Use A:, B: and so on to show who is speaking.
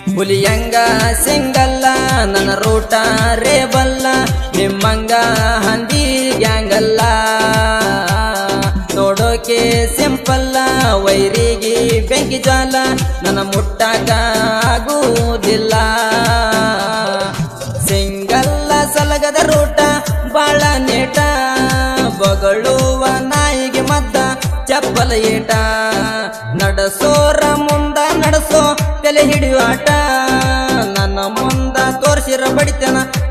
A: ಹುಲಿಯಂಗ ಸಿಂಗಲ್ಲ ನನ್ನ ರೂಟ ರೇಬಲ್ಲ ನಿಮ್ಮಂಗ ಹಂದಿ ಗ್ಯಾಂಗಲ್ಲ ನೋಡೋಕೆ ಸಿಂಪಲ್ಲ ವೈರಿಗೆ ಬೆಂಕಿ ಜಾಲ ನನ್ನ ಮುಟ್ಟಾಕ ಆಗುವುದಿಲ್ಲ ಸಿಂಗಲ್ಲ ಸಲಗದ ರೂಟ ಬಾಳ ನೇಟ ಬಗಳುವ ನಾಯಿಗೆ ಮದ್ದ ಚಪ್ಪಲ ಏಟ ನಡೆಸೋರ ಮುಂದ ನಡೆಸೋ ತಲೆ ಹಿಡಿಯುವ ಆಟ ನನ್ನ ಮುಂದ ತೋರಿಸಿರ ಬಡಿತನ